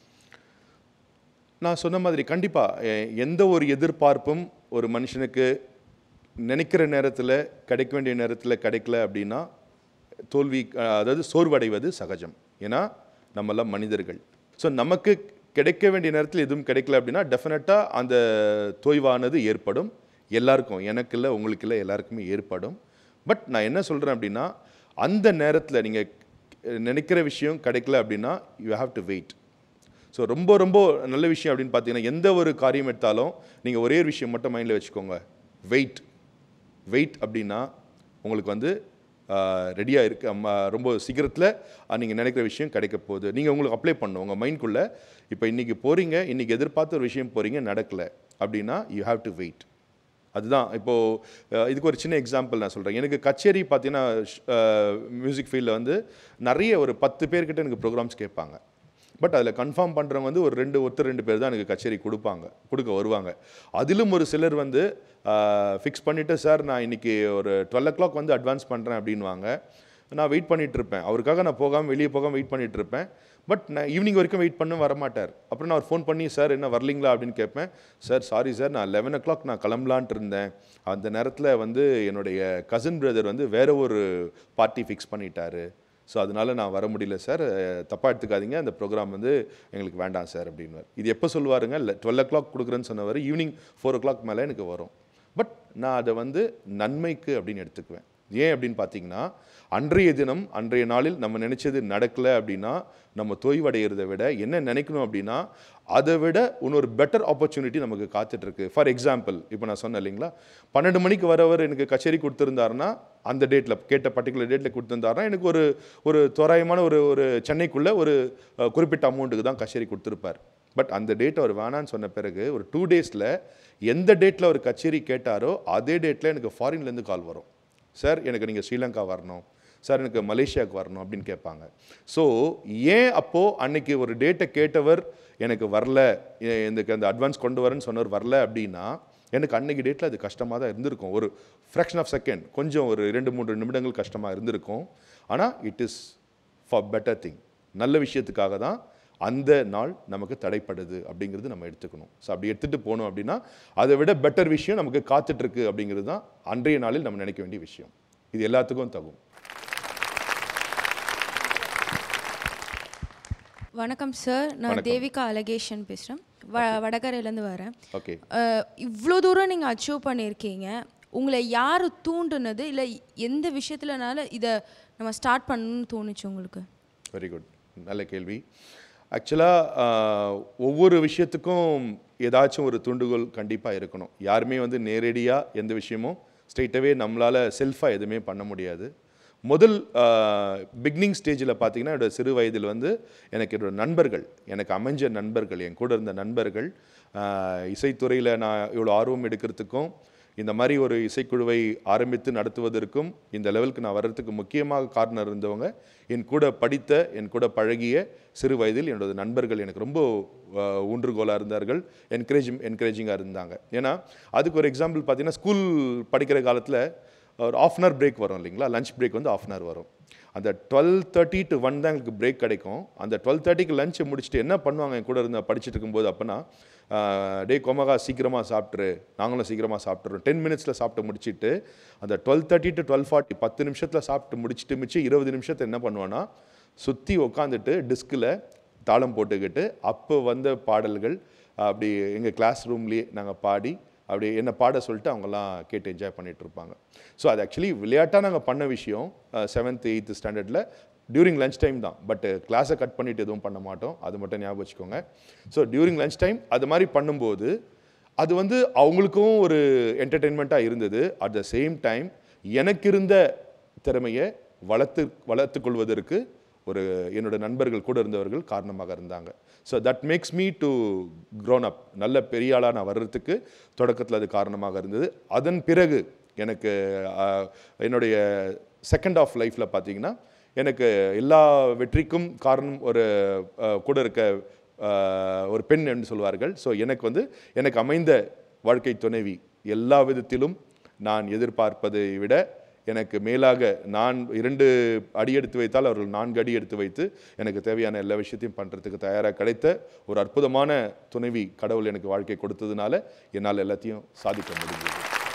நான் சொன்ன மாதிரி கண்டிப்பாக எந்த ஒரு எதிர்பார்ப்பும் ஒரு மனுஷனுக்கு நினைக்கிற நேரத்தில் கிடைக்க வேண்டிய நேரத்தில் கிடைக்கல அப்படின்னா தோல்வி அஹ், அதாவது சோர்வடைவது சகஜம் ஏன்னா நம்மெல்லாம் மனிதர்கள் ஸோ நமக்கு கிடைக்க வேண்டிய நேரத்தில் எதுவும் கிடைக்கல அப்படின்னா டெஃபினட்டாக அந்த தொய்வானது ஏற்படும் எல்லாருக்கும் எனக்கு இல்லை உங்களுக்கு இல்லை எல்லாருக்குமே ஏற்படும் பட் நான் என்ன சொல்கிறேன் அப்படின்னா அந்த நேரத்தில் நீங்கள் நினைக்கிற விஷயம் கிடைக்கல அப்படின்னா you have to wait so ரொம்ப ரொம்ப நல்ல விஷயம் அப்படின்னு பார்த்தீங்கன்னா எந்த ஒரு காரியம் எடுத்தாலும் நீங்கள் ஒரே ஒரு விஷயம் மட்டும் மைண்டில் வச்சுக்கோங்க வெயிட் வெயிட் அப்படின்னா உங்களுக்கு வந்து ரெடியாக இருக்கு அம்மா, ரொம்ப சீக்கிரத்தில் நீங்கள் நினைக்கிற விஷயம் கிடைக்க போகுது நீங்கள் உங்களுக்கு அப்ளை பண்ணணும் உங்கள் மைண்ட்குள்ளே இப்போ இன்றைக்கி போகிறீங்க இன்றைக்கி எதிர்பார்த்த ஒரு விஷயம் போகிறீங்க நடக்கலை அப்படின்னா யூ ஹாவ் டு வெயிட் அதுதான் இப்போது இதுக்கு ஒரு சின்ன எக்ஸாம்பிள் நான் சொல்கிறேன் எனக்கு கச்சேரி பார்த்தீங்கன்னா மியூசிக் ஃபீல்டில் வந்து நிறைய ஒரு பத்து பேர்கிட்ட எனக்கு ப்ரோக்ராம்ஸ் கேட்பாங்க பட் அதில் கன்ஃபார்ம் பண்ணுறவங்க வந்து ஒரு ரெண்டு ஒருத்தர் ரெண்டு பேர் தான் எனக்கு கச்சேரி கொடுப்பாங்க கொடுக்க வருவாங்க அதிலும் ஒரு சிலர் வந்து ஃபிக்ஸ் பண்ணிவிட்டு சார் நான் இன்றைக்கி ஒரு டுவெல் ஓ கிளாக் வந்து அட்வான்ஸ் பண்ணுறேன் அப்படின்வாங்க நான் வெயிட் பண்ணிட்டு இருப்பேன் அவருக்காக நான் போகாமல் வெளியே போகாமல் வெயிட் பண்ணிட்டு இருப்பேன் பட் நான் ஈவினிங் வரைக்கும் வெயிட் பண்ண வரமாட்டார் அப்புறம் நான் ஃபோன் பண்ணி சார் என்ன வரலீங்களா அப்படின்னு கேட்பேன் சார் சாரி சார் நான் லெவன் ஓ கிளாக் நான் கிளம்பலான்ட்டு இருந்தேன் அந்த நேரத்தில் வந்து என்னுடைய கசின் பிரதர் வந்து வேற ஒரு பார்ட்டி ஃபிக்ஸ் பண்ணிட்டாரு ஸோ அதனால நான் வர முடியல சார் தப்பாக எடுத்துக்காதீங்க அந்த ப்ரோக்ராம் வந்து எங்களுக்கு வேண்டாம் சார் அப்படின்வார் இது எப்போ சொல்லுவாருங்க இல்லை டுவெல் ஓ கிளாக் கொடுக்குறேன்னு சொன்னவர் ஈவினிங் ஃபோர் ஓ கிளாக் மேலே எனக்கு வரும் பட் நான் அதை வந்து நன்மைக்கு அப்படின்னு எடுத்துக்குவேன் ஏன் அப்படின்னு பார்த்தீங்கன்னா அன்றைய தினம் அன்றைய நாளில் நம்ம நினைச்சது நடக்கலை அப்படின்னா நம்ம தொய்வடைகிறத விட என்ன நினைக்கணும் அப்படின்னா அதை விட இன்னொரு பெட்டர் ஆப்பர்ச்சுனிட்டி நமக்கு காத்துட்டு இருக்கு ஃபார் எக்ஸாம்பிள் இப்போ நான் சொன்னேன் இல்லைங்களா பன்னெண்டு மணிக்கு வரவர் எனக்கு கச்சேரி கொடுத்துருந்தாருன்னா அந்த டேட்டில் கேட்ட பர்டிகுலர் டேட்டில் கொடுத்துருந்தாருன்னா எனக்கு ஒரு ஒரு தோராயமான ஒரு ஒரு சென்னைக்குள்ளே ஒரு அஹ், குறிப்பிட்ட அமௌண்ட்டுக்கு தான் கச்சேரி கொடுத்துருப்பார் பட் அந்த டேட் அவர் வேணான்னு சொன்ன பிறகு ஒரு டூ டேஸில் எந்த டேட்டில் அவர் கச்சேரி கேட்டாரோ அதே டேட்டில் எனக்கு ஃபாரின்லேருந்து கால் வரும் சார் எனக்கு நீங்கள் ஸ்ரீலங்கா வரணும் சார் எனக்கு மலேசியாவுக்கு வரணும் அப்படின்னு கேட்பாங்க ஸோ ஏன் அப்போது அன்னைக்கு ஒரு டேட்டை கேட்டவர் எனக்கு வரல எ- எனக்கு அந்த அட்வான்ஸ் கொண்டு வரேன்னு சொன்னவர் வரல அப்படின்னா எனக்கு அன்னைக்கு டேட்டில் அது கஷ்டமாக தான் இருந்திருக்கும் ஒரு ஃப்ராக்ஷன் ஆஃப் செகண்ட் கொஞ்சம் ஒரு ரெண்டு மூன்று நிமிடங்கள் கஷ்டமாக இருந்திருக்கும் ஆனால் it is far better thing நல்ல விஷயத்துக்காக தான் அந்த நாள் நமக்கு தடைப்படுது அப்படிங்கிறது நம்ம எடுத்துக்கணும் ஸோ அப்படி எடுத்துகிட்டு போனோம் அப்படின்னா அதை விட பெட்டர் விஷயம் நமக்கு காத்துட்ருக்கு அப்படிங்கிறது தான் அன்றைய நாளில் நம்ம நினைக்க வேண்டிய விஷயம் இது எல்லாத்துக்கும் தகும் வணக்கம் சார் நான் வணக்கம். தேவிகா அலகேஷன் பேசுகிறேன் வ வடகரையிலேருந்து வரேன் ஓகே இவ்வளோ தூரம் நீங்கள் அச்சீவ் பண்ணியிருக்கீங்க உங்களை யார் தூண்டுனது இல்லை எந்த விஷயத்துலனால இதை நம்ம ஸ்டார்ட் பண்ணணும்னு தோணுச்சு உங்களுக்கு வெரி குட் நல்ல கேள்வி ஆக்சுவலாக ஒவ்வொரு விஷயத்துக்கும் ஏதாச்சும் ஒரு தூண்டுகோல் கண்டிப்பாக இருக்கணும் யாருமே வந்து நேரடியாக எந்த விஷயமும் ஸ்ட்ரெயிட்டாகவே நம்மளால் செல்ஃபாக எதுவுமே பண்ண முடியாது முதல் பிகினிங் ஸ்டேஜில் பார்த்தீங்கன்னா என்னோட சிறு வயதில் வந்து எனக்கு என்னோட நண்பர்கள் எனக்கு அமைஞ்ச நண்பர்கள் என் கூட இருந்த நண்பர்கள் இசைத்துறையில் நான் இவ்வளோ ஆர்வம் எடுக்கிறதுக்கும் இந்த மாதிரி ஒரு இசைக்குழுவை ஆரம்பித்து நடத்துவதற்கும் இந்த லெவலுக்கு நான் வர்றதுக்கு முக்கியமாக காரணம் இருந்தவங்க என் கூட படித்த என் கூட பழகிய சிறு வயதில் என்னோட நண்பர்கள் எனக்கு ரொம்ப அஹ், ஊன்றுகோலாக இருந்தார்கள் என்கரேஜிங் என்கரேஜிங்காக இருந்தாங்க ஏன்னா அதுக்கு ஒரு எக்ஸாம்பிள் பார்த்தீங்கன்னா ஸ்கூல் படிக்கிற காலத்தில் ஒரு ஆஃப் அன் ஹவர் பிரேக் வரும் இல்லைங்களா லஞ்ச் பிரேக் வந்து ஆஃப் அன் ஹவர் வரும் அந்த டுவெல் தேர்ட்டி டு ஒன் தான் எங்களுக்கு பிரேக் கிடைக்கும் அந்த டுவெல் தேர்ட்டிக்கு லஞ்சை முடிச்சுட்டு என்ன பண்ணுவாங்க என் கூட இருந்து படிச்சுட்டு இருக்கும்போது அப்போனா டே கோமகா சீக்கிரமாக சாப்பிட்ரு நாங்களும் சீக்கிரமாக சாப்பிட்றோம் டென் மினிட்ஸில் சாப்பிட்டு முடிச்சிட்டு அந்த twelve thirty to twelve forty பத்து நிமிஷத்தில் சாப்பிட்டு முடிச்சுட்டு மிச்சம் இருபது நிமிஷத்தை என்ன பண்ணுவான்னா சுற்றி உட்காந்துட்டு டிஸ்கில் தாளம் போட்டுக்கிட்டு அப்போ வந்த பாடல்கள் அப்படி எங்கள் கிளாஸ் ரூம்லேயே நாங்கள் பாடி அப்படி என்ன பாட சொல்லிட்டு அவங்கெல்லாம் கேட்டு என்ஜாய் பண்ணிட்டு இருப்பாங்க ஸோ அது ஆக்சுவலி விளையாட்டாக நாங்கள் பண்ண விஷயம் செவன்த் எயித்து ஸ்டாண்டர்டில் டியூரிங் லஞ்ச் டைம் தான் பட் கிளாஸை கட் பண்ணிட்டு எதுவும் பண்ண மாட்டோம் அது மட்டும் ஞாபகம் வச்சுக்கோங்க ஸோ டியூரிங் லஞ்ச் டைம் அது மாதிரி பண்ணும்போது அது வந்து அவங்களுக்கும் ஒரு என்டர்டெயின்மெண்ட்டாக இருந்தது அட் த சேம் டைம் எனக்கு இருந்த திறமையை வளர்த்து வளர்த்து கொள்வதற்கு ஒரு என்னோட நண்பர்கள் கூட இருந்தவர்கள் காரணமாக இருந்தாங்க so that makes me to grown up நல்ல பெரிய ஆளாக நான் வர்றதுக்கு தொடக்கத்தில் அது காரணமாக இருந்தது அதன் பிறகு எனக்கு ஆஹ், என்னுடைய செகண்ட் ஆஃப் லைஃப்பில் பார்த்தீங்கன்னா எனக்கு எல்லா வெற்றிக்கும் காரணம் ஒரு ஆஹ், கூட இருக்க ஆஹ், ஒரு பெண் என்று சொல்வார்கள் ஸோ எனக்கு வந்து எனக்கு அமைந்த வாழ்க்கை துணைவி எல்லா விதத்திலும் நான் எதிர்பார்ப்பதை விட எனக்கு மேலாக நான் இரண்டு அடி எடுத்து வைத்தால் அவர்கள் நான்கு அடி எடுத்து வைத்து எனக்கு தேவையான எல்லா விஷயத்தையும் பண்ணுறதுக்கு தயாராக கிடைத்த ஒரு அற்புதமான துணைவி கடவுள் எனக்கு வாழ்க்கை கொடுத்ததுனால என்னால் எல்லாத்தையும் சாதிக்க முடிஞ்சது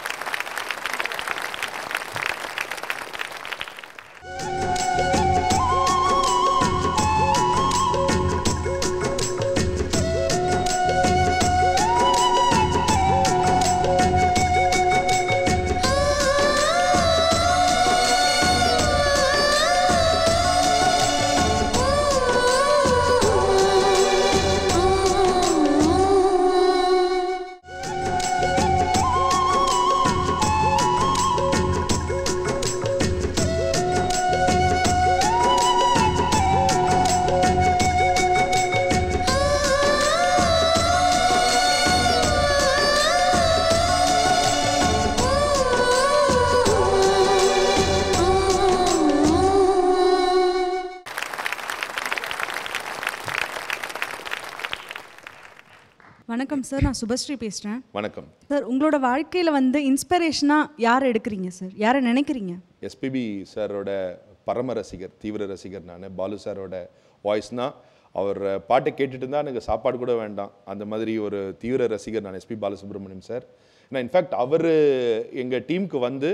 வணக்கம் சார் நான் சுபஸ்ரீ பேசுகிறேன் வணக்கம் சார் உங்களோட வாழ்க்கையில் வந்து இன்ஸ்பிரேஷனாக யார் எடுக்கிறீங்க சார் யாரை நினைக்கிறீங்க எஸ்பிபி சாரோட பரம ரசிகர் தீவிர ரசிகர் நான் பாலு சாரோட வாய்ஸ்னா அவர் பாட்டை கேட்டுட்டு இருந்தால் எனக்கு சாப்பாடு கூட வேண்டாம் அந்த மாதிரி ஒரு தீவிர ரசிகர் நான் எஸ்பி பாலசுப்ரமணியம் சார் நான் இன்ஃபேக்ட் அவர் எங்கள் டீமுக்கு வந்து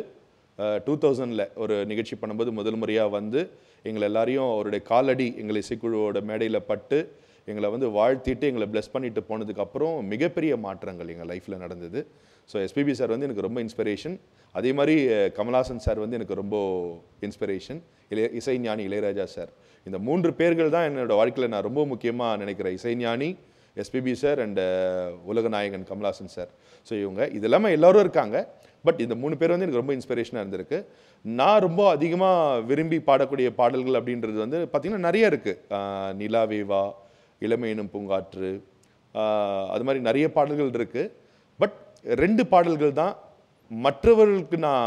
டூ தௌசண்டில் ஒரு நிகழ்ச்சி பண்ணும்போது முதல் முறையாக வந்து எங்களை எல்லாரையும் அவருடைய காலடி எங்கள் இசைக்குழுவோட மேடையில் பட்டு எங்களை வந்து வாழ்த்திட்டு எங்களை ப்ளஸ் பண்ணிட்டு போனதுக்கப்புறம் மிகப்பெரிய மாற்றங்கள் எங்கள் லைஃப்பில் நடந்தது ஸோ எஸ்பிபி சார் வந்து எனக்கு ரொம்ப இன்ஸ்பிரேஷன் அதே மாதிரி அஹ், கமல்ஹாசன் சார் வந்து எனக்கு ரொம்ப இன்ஸ்பிரேஷன் இளைய இசைஞானி இளையராஜா சார் இந்த மூன்று பேர்கள் தான் என்னோட வாழ்க்கையில் நான் ரொம்ப முக்கியமாக நினைக்கிறேன் இசைஞானி எஸ்பிபி சார் அண்ட் உலகநாயகன் கமல்ஹாசன் சார் ஸோ இவங்க இது இல்லாமல் எல்லாரும் இருக்காங்க பட் இந்த மூணு பேர் வந்து எனக்கு ரொம்ப இன்ஸ்பிரேஷனாக இருந்திருக்கு நான் ரொம்ப அதிகமாக விரும்பி பாடக்கூடிய பாடல்கள் அப்படின்றது வந்து பார்த்திங்கன்னா நிறைய இருக்குது நிலாவேவா இளமையினும் பூங்காற்று ஆஹ் அது மாதிரி நிறைய பாடல்கள் இருக்குது பட் ரெண்டு பாடல்கள் தான் மற்றவர்களுக்கு நான்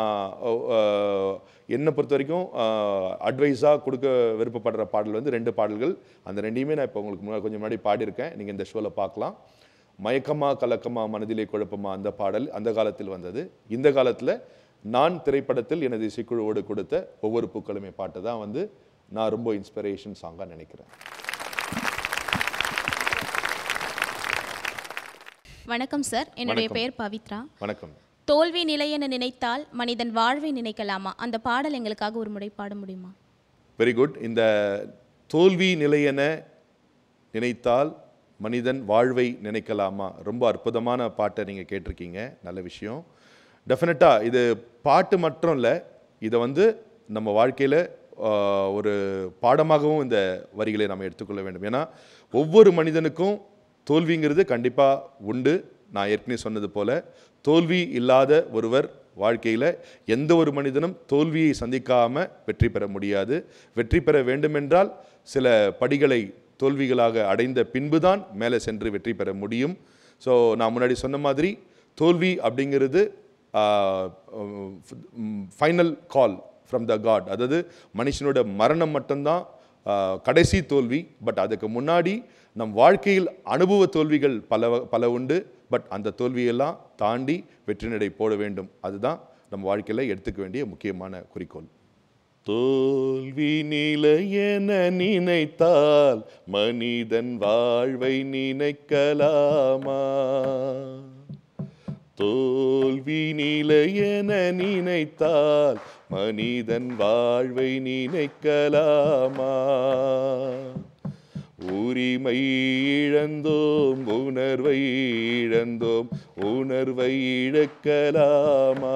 ஆஹ், என்னை பொறுத்த வரைக்கும் அட்வைஸாக கொடுக்க விருப்பப்படுற பாடல் வந்து ரெண்டு பாடல்கள் அந்த ரெண்டையுமே நான் இப்போ உங்களுக்கு முன்னாடி கொஞ்சம் முன்னாடி பாடியிருக்கேன் நீங்கள் இந்த ஷோவில் பார்க்கலாம் மயக்கமா கலக்கமா மனதிலே குழப்பமா அந்த பாடல் அந்த காலத்தில் வந்தது இந்த காலத்தில் நான் திரைப்படத்தில் எனது இசைக்குழுவோடு கொடுத்த ஒவ்வொரு பூக்களுமே பாட்டு தான் வந்து நான் ரொம்ப இன்ஸ்பிரேஷன் சாங்காக நினைக்கிறேன் வணக்கம் சார் என்னுடைய வணக்கம். பெயர் பவித்ரா வணக்கம் தோல்வி நிலையென நினைத்தால் மனிதன் வாழ்வை நினைக்கலாமா அந்த பாடல் எங்களுக்காக ஒரு முறை பாட முடியுமா வெரி குட் இந்த தோல்வி நிலையென நினைத்தால் மனிதன் வாழ்வை நினைக்கலாமா ரொம்ப அற்புதமான பாட்டை நீங்கள் கேட்டிருக்கீங்க நல்ல விஷயம் டெஃபினட்டாக இது பாட்டு மட்டும் இல்லை இதை வந்து நம்ம வாழ்க்கையில் ஒரு பாடமாகவும் இந்த வரிகளை நம்ம எடுத்துக்கொள்ள வேண்டும் ஏன்னா ஒவ்வொரு மனிதனுக்கும் தோல்விங்கிறது கண்டிப்பாக உண்டு நான் ஏற்கனவே சொன்னது போல தோல்வி இல்லாத ஒருவர் வாழ்க்கையில் எந்த ஒரு மனிதனும் தோல்வியை சந்திக்காமல் வெற்றி பெற முடியாது வெற்றி பெற வேண்டுமென்றால் சில படிகளை தோல்விகளாக அடைந்த பின்புதான் மேலே சென்று வெற்றி பெற முடியும் ஸோ நான் முன்னாடி சொன்ன மாதிரி தோல்வி அப்படிங்கிறது final call from the god அதாவது மனுஷனோட மரணம் மட்டும்தான் ஆஹ், கடைசி தோல்வி பட் அதுக்கு முன்னாடி நம் வாழ்க்கையில் அனுபவ தோல்விகள் பல வ- பல உண்டு பட் அந்த தோல்வியெல்லாம் தாண்டி வெற்றி நடை போட வேண்டும் அதுதான் நம்ம வாழ்க்கையில் எடுத்துக்க வேண்டிய முக்கியமான குறிக்கோள் தோல்வி நிலையென நினைத்தால் மனிதன் வாழ்வை நினைக்கலாமா தோல்வி நிலையென நினைத்தால் மனிதன் வாழ்வை நினைக்கலாமா உரிமை இழந்தோம் உணர்வை இழந்தோம் உணர்வை இழக்கலாமா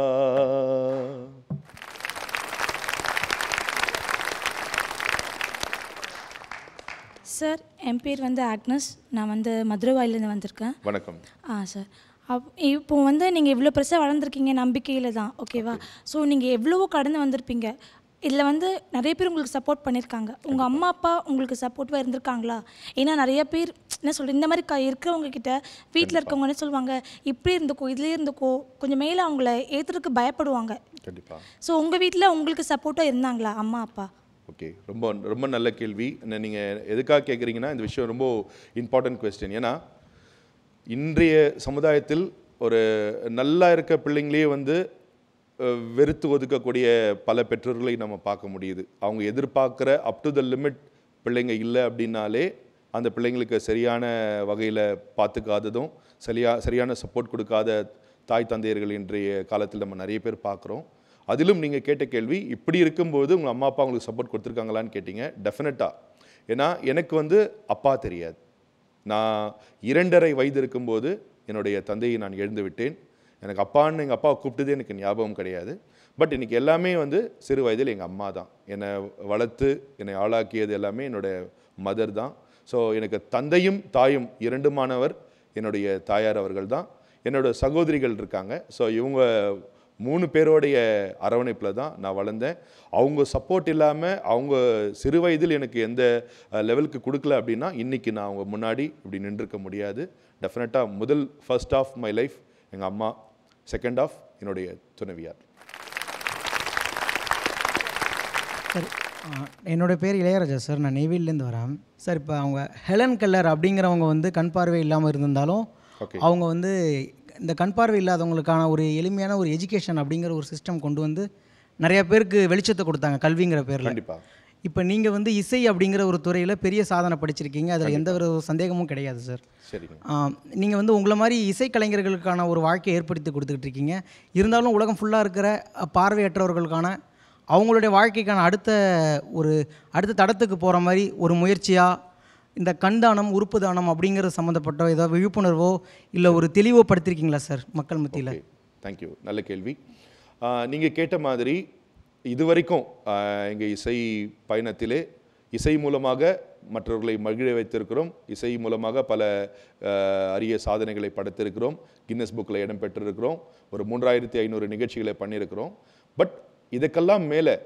சார் என் பேர் வந்து ஆக்னஸ் நான் வந்து மதுரவாயிலேருந்து வந்திருக்கேன் வணக்கம் ஆ சார் அப் இப்போ வந்து நீங்கள் இவ்வளோ பெருசாக வளர்ந்துருக்கீங்க நம்பிக்கையில் தான் ஓகேவா ஸோ நீங்கள் எவ்வளவோ கடந்து வந்திருப்பீங்க இதில் வந்து நிறைய பேர் உங்களுக்கு சப்போர்ட் பண்ணியிருக்காங்க உங்கள் அம்மா அப்பா உங்களுக்கு சப்போர்ட்டிவாக இருந்திருக்காங்களா ஏன்னா நிறைய பேர் என்ன சொல்கிறது இந்த மாதிரி க இருக்கிறவங்க கிட்ட வீட்டில் இருக்கவங்க என்ன சொல்லுவாங்க இப்படி இருந்துக்கோ இதுலேயே இருந்துக்கோ கொஞ்சம் மேலே அவங்கள ஏற்றுறதுக்கு பயப்படுவாங்க கண்டிப்பாக ஸோ உங்கள் வீட்டில் உங்களுக்கு சப்போர்ட்டாக இருந்தாங்களா அம்மா அப்பா ஓகே ரொம்ப ரொம்ப நல்ல கேள்வி நீங்கள் எதுக்காக கேட்குறீங்கன்னா இந்த விஷயம் ரொம்ப இம்பார்ட்டன்ட் கொஸ்டின் ஏன்னா இன்றைய சமுதாயத்தில் ஒரு நல்லா இருக்க பிள்ளைங்களே வந்து அஹ், வெறுத்து ஒதுக்கக்கூடிய பல பெற்றோர்களை நம்ம பார்க்க முடியுது அவங்க எதிர்பார்க்குற அப் டு த லிமிட் பிள்ளைங்க இல்லை அப்படின்னாலே அந்த பிள்ளைங்களுக்கு சரியான வகையில் பார்த்துக்காததும் சரியா சரியான சப்போர்ட் கொடுக்காத தாய் தந்தையர்கள் இன்றைய காலத்தில் நம்ம நிறைய பேர் பார்க்குறோம் அதிலும் நீங்கள் கேட்ட கேள்வி இப்படி இருக்கும்போது உங்கள் அம்மா அப்பா உங்களுக்கு சப்போர்ட் கொடுத்துருக்காங்களான்னு கேட்டிங்க டெஃபினட்டாக ஏன்னா எனக்கு வந்து அப்பா தெரியாது நான் இரண்டரை வயது இருக்கும்போது என்னுடைய தந்தையை நான் எழுந்து விட்டேன் எனக்கு அப்பான்னு எங்கள் அப்பாவை கூப்பிட்டது எனக்கு ஞாபகம் கிடையாது பட் இன்னைக்கு எல்லாமே வந்து சிறு வயதில் எங்கள் அம்மா தான் என்னை வளர்த்து என்னை ஆளாக்கியது எல்லாமே என்னோட மதர் தான் ஸோ எனக்கு தந்தையும் தாயும் இரண்டுமானவர் என்னுடைய தாயார் அவர்கள் தான் என்னோட சகோதரிகள் இருக்காங்க ஸோ இவங்க மூணு பேரோடைய அரவணைப்பில் தான் நான் வளர்ந்தேன் அவங்க சப்போர்ட் இல்லாமல் அவங்க சிறு வயதில் எனக்கு எந்த லெவலுக்கு கொடுக்கல அப்படின்னா இன்றைக்கி நான் அவங்க முன்னாடி இப்படி நின்றுக்க முடியாது டெஃபினட்டாக முதல் ஃபர்ஸ்ட் ஆஃப் மை லைஃப் எங்கள் அம்மா செகண்ட் ஆஃப் என்னுடைய துணைவியார் சார் ஆ, என்னோட பேர் இளையராஜா சார் நான் நெய்வேலிலேருந்து வரேன் சார் இப்போ அவங்க ஹெலன் கல்லர் அப்படிங்கிறவங்க வந்து கண் பார்வை இல்லாமல் இருந்திருந்தாலும் Okay. அவங்க வந்து இந்த கண் பார்வை இல்லாதவங்களுக்கான ஒரு எளிமையான ஒரு எஜுகேஷன் அப்படிங்கிற ஒரு சிஸ்டம் கொண்டு வந்து நிறைய பேருக்கு வெளிச்சத்தை கொடுத்தாங்க கல்விங்கிற பேரில் கண்டிப்பாக இப்போ நீங்கள் வந்து இசை அப்படிங்கிற ஒரு துறையில் பெரிய சாதனை படிச்சிருக்கீங்க அதில் எந்த ஒரு சந்தேகமும் கிடையாது சார் சரிங்க நீங்கள் வந்து உங்களை மாதிரி இசைக்கலைஞர்களுக்கான ஒரு வாழ்க்கையை ஏற்படுத்தி கொடுத்துக்கிட்டு இருக்கீங்க இருந்தாலும் உலகம் ஃபுல்லாக இருக்கிற அஹ், பார்வையற்றவர்களுக்கான அவங்களுடைய வாழ்க்கைக்கான அடுத்த ஒரு அடுத்த தடத்துக்கு போகிற மாதிரி ஒரு முயற்சியாக இந்த கண் தானம் உறுப்பு தானம் அப்படிங்கிற சம்மந்தப்பட்ட ஏதாவது விழிப்புணர்வோ இல்லை ஒரு தெளிவோ படுத்திருக்கீங்களா சார் மக்கள் மத்தியில் ஓகே தேங்க்யூ நல்ல கேள்வி நீங்கள் கேட்ட மாதிரி இதுவரைக்கும் எங்கள் இசை பயணத்திலே இசை மூலமாக மற்றவர்களை மகிழ வைத்திருக்கிறோம் இசை மூலமாக பல ஆஹ், அரிய சாதனைகளை படைத்திருக்கிறோம் கின்னஸ் புக்கில் இடம் பெற்றிருக்கிறோம் ஒரு மூன்றாயிரத்தி ஐநூறு நிகழ்ச்சிகளை பண்ணியிருக்கிறோம் பட் இதுக்கெல்லாம் மேலே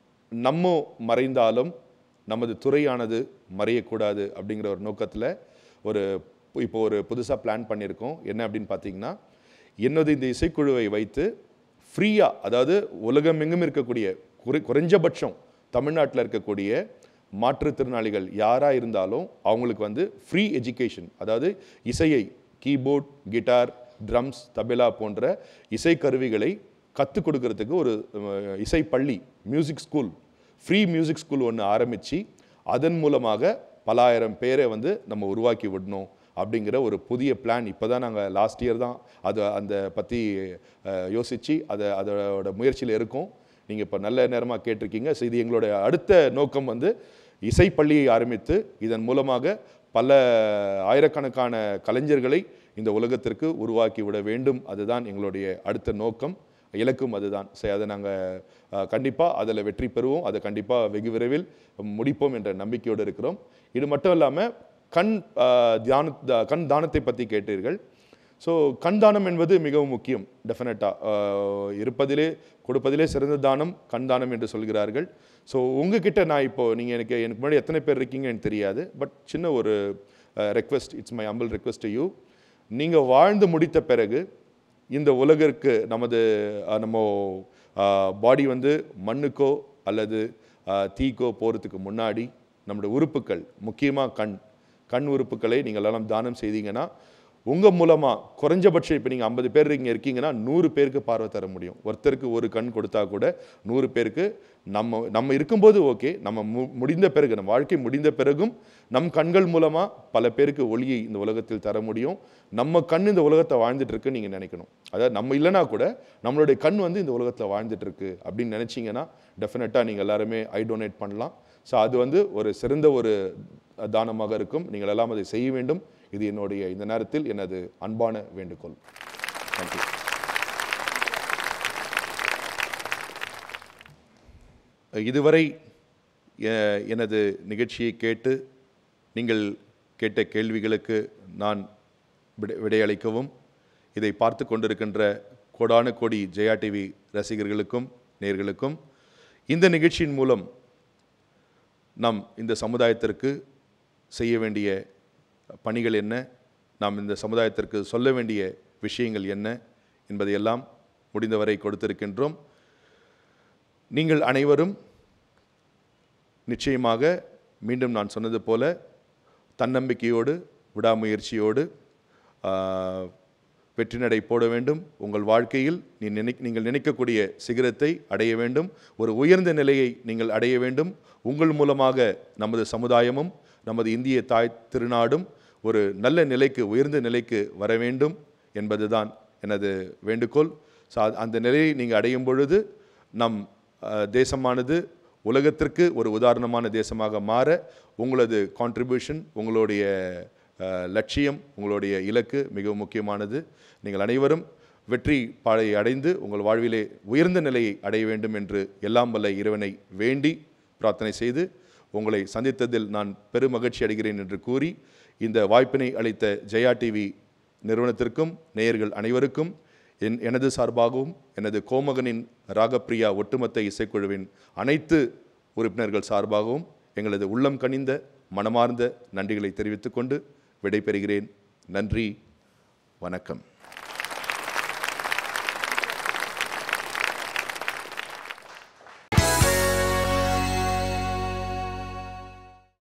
நம்ம மறைந்தாலும் நமது துறையானது மறையக்கூடாது அப்படிங்கிற ஒரு நோக்கத்தில் ஒரு இப்போ ஒரு புதுசாக பிளான் பண்ணியிருக்கோம் என்ன அப்படின்னு பார்த்தீங்கன்னா என்னது இந்த இசைக்குழுவை வைத்து ஃப்ரீயாக அதாவது உலகமெங்கும் இருக்கக்கூடிய குறை குறைஞ்சபட்சம் தமிழ்நாட்டில் இருக்கக்கூடிய மாற்றுத்திறனாளிகள் யாராக இருந்தாலும் அவங்களுக்கு வந்து ஃப்ரீ எஜுகேஷன் அதாவது இசையை கீபோர்ட் கிட்டார் ட்ரம்ஸ் தபேலா போன்ற இசை கருவிகளை கற்றுக் கொடுக்கறதுக்கு ஒரு அஹ், இசை பள்ளி music school free music school ஒன்று ஆரம்பித்து அதன் மூலமாக பலாயிரம் பேரை வந்து நம்ம உருவாக்கி விடணும் அப்படிங்கிற ஒரு புதிய பிளான் இப்போ தான் நாங்கள் லாஸ்ட் இயர் தான் அதை அந்த பற்றி யோசித்து அதை அதோட முயற்சியில் இருக்கோம் நீங்கள் இப்போ நல்ல நேரமாக கேட்டிருக்கீங்க ஸோ இது எங்களோட அடுத்த நோக்கம் வந்து இசைப்பள்ளியை ஆரம்பித்து இதன் மூலமாக பல ஆயிரக்கணக்கான கலைஞர்களை இந்த உலகத்திற்கு உருவாக்கி விட வேண்டும் அதுதான் எங்களுடைய அடுத்த நோக்கம் இலக்கும் அதுதான் சரி அதை நாங்கள் கண்டிப்பாக அதில் வெற்றி பெறுவோம் அதை கண்டிப்பாக வெகு விரைவில் முடிப்போம் என்ற நம்பிக்கையோடு இருக்கிறோம் இது மட்டும் இல்லாமல் கண் அஹ், தியான த- கண் தானத்தை பற்றி கேட்டீர்கள் ஸோ கண் தானம் என்பது மிகவும் முக்கியம் டெஃபினட்டாக இருப்பதிலே கொடுப்பதிலே சிறந்த தானம் கண் தானம் என்று சொல்கிறார்கள் ஸோ உங்ககிட்ட நான் இப்போ நீங்கள் எனக்கு எனக்கு முன்னாடி எத்தனை பேர் இருக்கீங்க எனக்கு தெரியாது பட் சின்ன ஒரு request it's my humble request you நீங்கள் வாழ்ந்து முடித்த பிறகு இந்த உலகிற்கு நமது அஹ், நம்ம பாடி வந்து மண்ணுக்கோ அல்லது அஹ், தீக்கோ போகிறதுக்கு முன்னாடி நம்முடைய உறுப்புகள் முக்கியமாக கண் கண் உறுப்புகளை நீங்கள் எல்லாம் தானம் செய்தீங்கன்னா உங்கள் மூலமாக குறைஞ்சபட்சம் இப்போ நீங்கள் ஐம்பது பேர் இங்கே இருக்கீங்கன்னா நூறு பேருக்கு பார்வை தர முடியும் ஒருத்தருக்கு ஒரு கண் கொடுத்தா கூட நூறு பேருக்கு நம்ம நம்ம இருக்கும்போது ஓகே நம்ம மு முடிந்த பிறகு நம்ம வாழ்க்கை முடிந்த பிறகும் நம் கண்கள் மூலமாக பல பேருக்கு ஒளியை இந்த உலகத்தில் தர முடியும் நம்ம கண் இந்த உலகத்தை வாழ்ந்துட்டு இருக்குன்னு நீங்கள் நினைக்கணும் அதாவது நம்ம இல்லைனா கூட நம்மளுடைய கண் வந்து இந்த உலகத்தில் வாழ்ந்துட்டு இருக்கு அப்படின்னு நினச்சிங்கன்னா டெஃபினட்டாக நீங்கள் எல்லாருமே ஐ டொனேட் பண்ணலாம் ஸோ அது வந்து ஒரு சிறந்த ஒரு தானமாக இருக்கும் நீங்கள் எல்லாம் அதை செய்ய வேண்டும் இது என்னுடைய இந்த நேரத்தில் எனது அன்பான வேண்டுகோள் நன்றி இதுவரை எ- எனது நிகழ்ச்சியை கேட்டு நீங்கள் கேட்ட கேள்விகளுக்கு நான் விடை விடையளிக்கவும் இதை பார்த்து கொண்டிருக்கின்ற கோடான கோடி ஜெயா டிவி ரசிகர்களுக்கும் நேர்களுக்கும் இந்த நிகழ்ச்சியின் மூலம் நாம் இந்த சமுதாயத்திற்கு செய்ய வேண்டிய பணிகள் என்ன நாம் இந்த சமுதாயத்திற்கு சொல்ல வேண்டிய விஷயங்கள் என்ன என்பதையெல்லாம் முடிந்தவரை கொடுத்திருக்கின்றோம் நீங்கள் அனைவரும் நிச்சயமாக மீண்டும் நான் சொன்னது போல தன்னம்பிக்கையோடு விடாமுயற்சியோடு ஆஹ், வெற்றி நடை போட வேண்டும் உங்கள் வாழ்க்கையில் நீ நினை நீங்கள் நினைக்கக்கூடிய சிகரத்தை அடைய வேண்டும் ஒரு உயர்ந்த நிலையை நீங்கள் அடைய வேண்டும் உங்கள் மூலமாக நமது சமுதாயமும் நமது இந்திய தாய் திருநாடும் ஒரு நல்ல நிலைக்கு உயர்ந்த நிலைக்கு வர வேண்டும் என்பதுதான் எனது வேண்டுகோள் ஸோ அந்த நிலையை நீங்கள் அடையும் பொழுது நம் அஹ், தேசமானது உலகத்திற்கு ஒரு உதாரணமான தேசமாக மாற உங்களது கான்ட்ரிபியூஷன் உங்களுடைய அஹ், லட்சியம் உங்களுடைய இலக்கு மிகவும் முக்கியமானது நீங்கள் அனைவரும் வெற்றி பாதையை அடைந்து உங்கள் வாழ்விலே உயர்ந்த நிலையை அடைய வேண்டும் என்று எல்லாம் வல்ல இறைவனை வேண்டி பிரார்த்தனை செய்து உங்களை சந்தித்ததில் நான் பெரும் மகிழ்ச்சி அடைகிறேன் என்று கூறி இந்த வாய்ப்பினை அளித்த ஜெயா டிவி நிறுவனத்திற்கும் நேயர்கள் அனைவருக்கும் என் எனது சார்பாகவும் எனது கோமகனின் ராகப்பிரியா ஒட்டுமொத்த இசைக்குழுவின் அனைத்து உறுப்பினர்கள் சார்பாகவும் எங்களது உள்ளம் கனிந்த மனமார்ந்த நன்றிகளை தெரிவித்துக்கொண்டு விடைபெறுகிறேன் நன்றி வணக்கம்